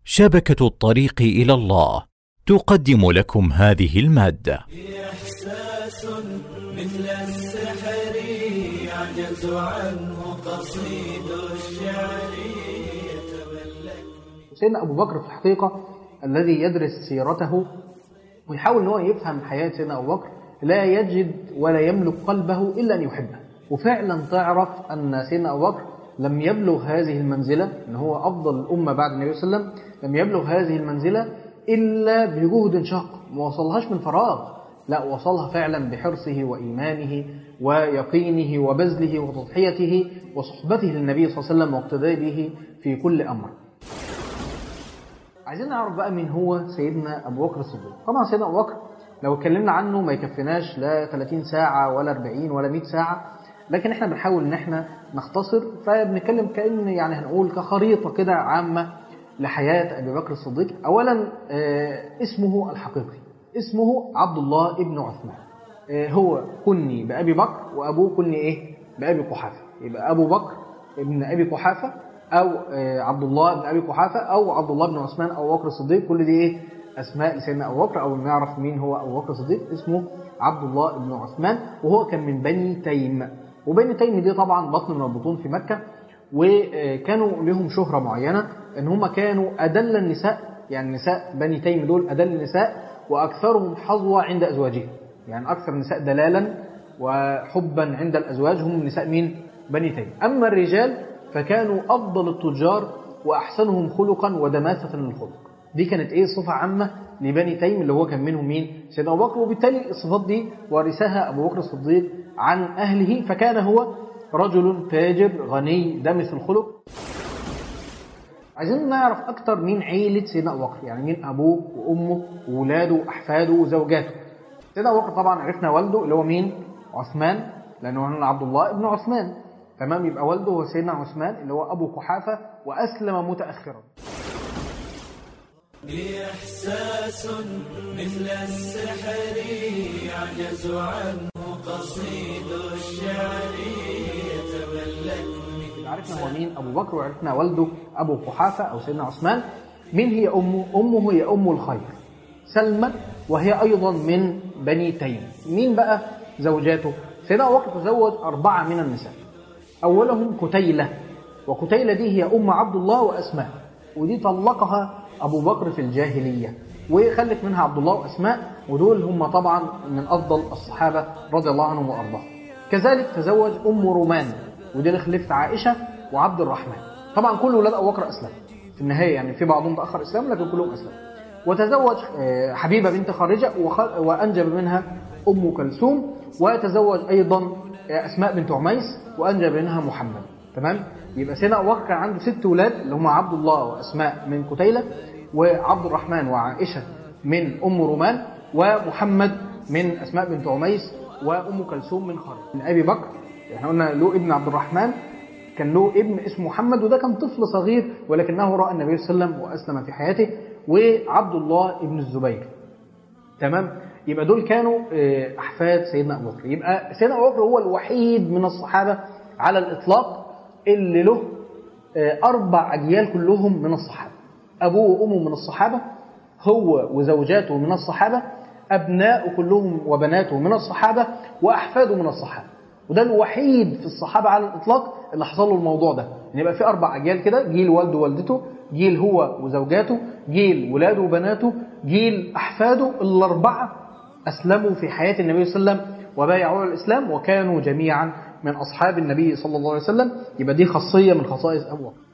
شبكة الطريق إلى الله تقدم لكم هذه المادة إحساس مثل السحر يعجز عنه قصيد الشعر يتملك سيدنا أبو بكر في الحقيقة الذي يدرس سيرته ويحاول أن هو يفهم حياة سيدنا أبو بكر لا يجد ولا يملك قلبه إلا أن يحبه وفعلا تعرف أن سيدنا أبو بكر لم يبلغ هذه المنزلة أن هو أفضل الأمة بعد النبي صلى الله عليه وسلم لم يبلغ هذه المنزلة إلا بجهد شاق ما وصلهاش من فراغ لا وصلها فعلا بحرصه وإيمانه ويقينه وبذله وتضحيته وصحبته للنبي صلى الله عليه وسلم واقتداء به في كل أمر عايزين نعرف بقى مين هو سيدنا أبو بكر الصديق طبعا سيدنا أبو بكر لو اتكلمنا عنه ما يكفيناش لا 30 ساعة ولا 40 ولا 100 ساعة لكن احنا بنحاول ان احنا نختصر فبنتكلم كأن يعني هنقول كخريطة كده عامة لحياة أبي بكر الصديق أولا آه، اسمه الحقيقي اسمه عبد الله ابن عثمان آه، هو كني بأبي بكر وأبوه كني إيه بأبي قحافة يبقى أبو بكر ابن أبي قحافة أو آه، عبد الله بن أبي قحافة أو عبد الله بن عثمان أو أبو بكر الصديق كل دي إيه أسماء لسيدنا أبو بكر أو نعرف مين هو أبو بكر الصديق اسمه عبد الله بن عثمان وهو كان من بني تيم وبني تيم دي طبعا بطن من البطون في مكة وكانوا لهم شهرة معينة ان هم كانوا أدل النساء يعني نساء بني تيم دول أدل النساء وأكثرهم حظوة عند أزواجهم يعني أكثر النساء دلالا وحبا عند الأزواج هم نساء مين بني تيم أما الرجال فكانوا أفضل التجار وأحسنهم خلقا ودماثة للخلق دي كانت ايه صفة عامة لبني تيم اللي هو كان منهم مين سيدنا أبو بكر وبالتالي الصفات دي ورثها أبو بكر الصديق عن أهله فكان هو رجل تاجر غني دمث الخلق عايزين نعرف أكتر مين عيلة سيدنا أبو بكر يعني مين أبوه وأمه وولاده وأحفاده وزوجاته سيدنا أبو بكر طبعا عرفنا والده اللي هو مين عثمان لأنه هو عبد الله ابن عثمان تمام يبقى والده هو سيدنا عثمان اللي هو أبو قحافة وأسلم متأخرا إحساس مثل السحر يعجز عنه قصيد الشعر يتملك عرفنا هو مين أبو بكر وعرفنا والده أبو قحافة أو سيدنا عثمان مين هي أمه؟ أمه هي أم الخير سلمى وهي أيضا من بني تيم مين بقى زوجاته؟ سيدنا أبو بكر تزوج أربعة من النساء أولهم كتيلة وكتيلة دي هي أم عبد الله وأسماء ودي طلقها أبو بكر في الجاهلية وخلف منها عبد الله وأسماء ودول هم طبعا من أفضل الصحابة رضي الله عنهم وأرضاهم كذلك تزوج أم رومان ودي اللي خلفت عائشة وعبد الرحمن طبعا كل ولاد أبو بكر أسلم في النهاية يعني في بعضهم تأخر إسلام لكن كلهم أسلم وتزوج آه، حبيبة بنت خارجة وخ- وأنجب منها أم كلثوم وتزوج أيضا آه، أسماء بنت عميس وأنجب منها محمد تمام يبقى سيدنا أبو بكر كان عنده ست ولاد اللي هم عبد الله وأسماء من كتيلة وعبد الرحمن وعائشة من أم رومان ومحمد من أسماء بنت عميس وأم كلثوم من خارج من أبي بكر احنا قلنا له ابن عبد الرحمن كان له ابن اسمه محمد وده كان طفل صغير ولكنه رأى النبي صلى الله عليه وسلم وأسلم في حياته وعبد الله ابن الزبير تمام يبقى دول كانوا آه، أحفاد سيدنا أبو بكر يبقى سيدنا أبو بكر هو الوحيد من الصحابة على الإطلاق اللي له آه، أربع أجيال كلهم من الصحابة أبوه وأمه من الصحابة هو وزوجاته من الصحابة أبناء كلهم وبناته من الصحابة وأحفاده من الصحابة وده الوحيد في الصحابة على الإطلاق اللي حصل له الموضوع ده يعني يبقى في أربع أجيال كده جيل والده ووالدته جيل هو وزوجاته جيل ولاده وبناته جيل أحفاده الأربعة أسلموا في حياة النبي صلى الله عليه وسلم وبايعوا على الإسلام وكانوا جميعا من أصحاب النبي صلى الله عليه وسلم يبقى دي خاصية من خصائص أبو بكر